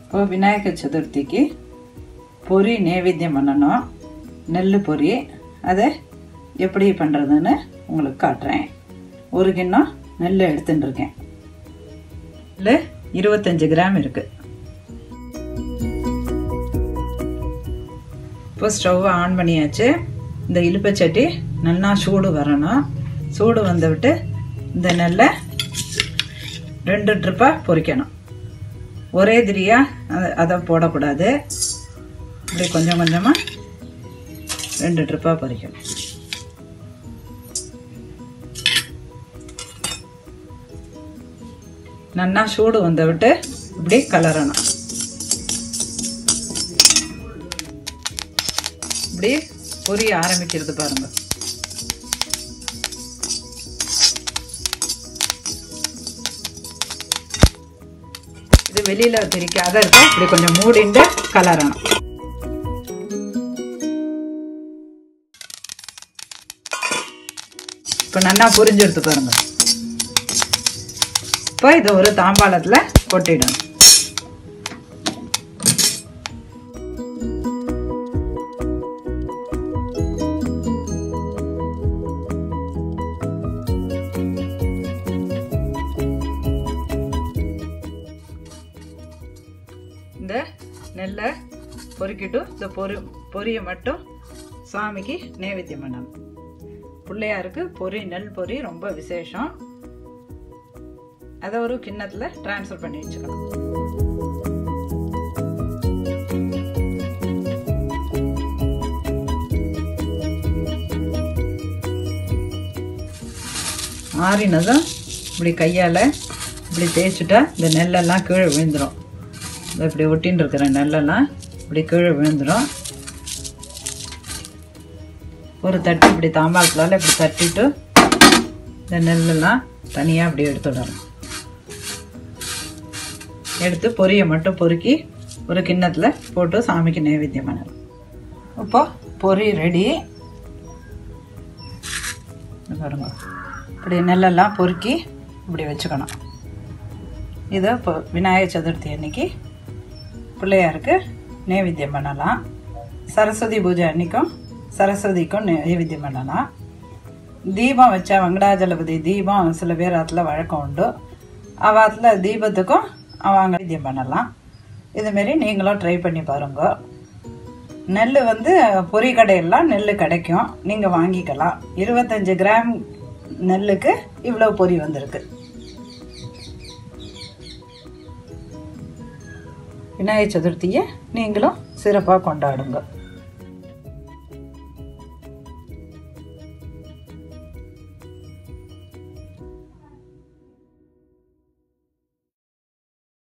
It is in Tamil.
இப்போ விநாயகர் சதுர்த்திக்கு பொரி நைவேத்தியம் பண்ணணும் நெல் பொரி அதை எப்படி பண்ணுறதுன்னு உங்களுக்கு காட்டுறேன் ஒரு கிண்ணம் நெல் எடுத்துட்டு இருக்கேன் நெல் இருபத்தஞ்சு கிராம் இருக்கு இப்போ ஸ்டவ்வை ஆன் பண்ணியாச்சு இந்த இலுப்பச்சட்டி நல்லா சூடு வரணும் சூடு வந்து விட்டு இந்த நெல்லை ரெண்டு ட்ரிப்பாக பொரிக்கணும் ஒரே திரியாக அதை போடக்கூடாது இப்படி கொஞ்சம் கொஞ்சமாக ரெண்டு ட்ரிப்பாக பொரிக்கணும் நல்லா சூடு வந்த விட்டு இப்படி கலரணும் இப்படி பொரிய ஆரம்பிக்கிறது பாருங்க இது வெளியில தெரிக்காத இருக்கும் இப்படி கொஞ்சம் மூடிண்டு கலரணும் இப்போ நல்லா புரிஞ்சிருத்து பாருங்க இப்போ இதை ஒரு தாம்பாளத்தில் கொட்டிடணும் இந்த நெல்லை பொறுக்கிட்டு இந்த பொரி பொரியை மட்டும் சாமிக்கு நைவேத்தியம் பண்ணணும் பிள்ளையாருக்கு பொரி நெல் பொரி ரொம்ப விசேஷம் அதை ஒரு கிண்ணத்தில் ட்ரான்ஸ்ஃபர் பண்ணி வச்சுக்கணும் ஆறினதும் இப்படி கையால் இப்படி தேய்ச்சிட்டா இந்த நெல்லெல்லாம் கீழே விழுந்துடும் இப்படி ஒட்டின்னு இருக்கிற நெல்லெல்லாம் இப்படி கீழே விழுந்துடும் ஒரு தட்டு இப்படி தாம்பாளத்தால் இப்படி தட்டிட்டு இந்த நெல்லெல்லாம் தனியாக அப்படி எடுத்துடணும் எடுத்து பொரியை மட்டும் பொறுக்கி ஒரு கிண்ணத்தில் போட்டு சாமிக்கு நைவேத்தியம் பண்ணணும் இப்போ பொரி ரெடி பாருங்க இப்படி நெல்லெல்லாம் பொறுக்கி இப்படி வச்சுக்கணும் இதை இப்போ விநாயகர் சதுர்த்தி அன்னைக்கு பிள்ளையாருக்கு நைவேத்தியம் பண்ணலாம் சரஸ்வதி பூஜை அன்னைக்கும் சரஸ்வதிக்கும் நைவேத்தியம் பண்ணலாம் தீபம் வச்சா வெங்கடாஜலபதி தீபம் சில பேர் அதில் வழக்கம் உண்டு அவாத்தில் தீபத்துக்கும் அவங்க நைவேத்தியம் பண்ணலாம் இதுமாரி நீங்களும் ட்ரை பண்ணி பாருங்க நெல் வந்து பொறி கடையெல்லாம் நெல் கிடைக்கும் நீங்கள் வாங்கிக்கலாம் இருபத்தஞ்சு கிராம் நெல்லுக்கு இவ்வளோ பொறி வந்திருக்கு விநாயகர் சதுர்த்தியை நீங்களும் சிறப்பாக கொண்டாடுங்க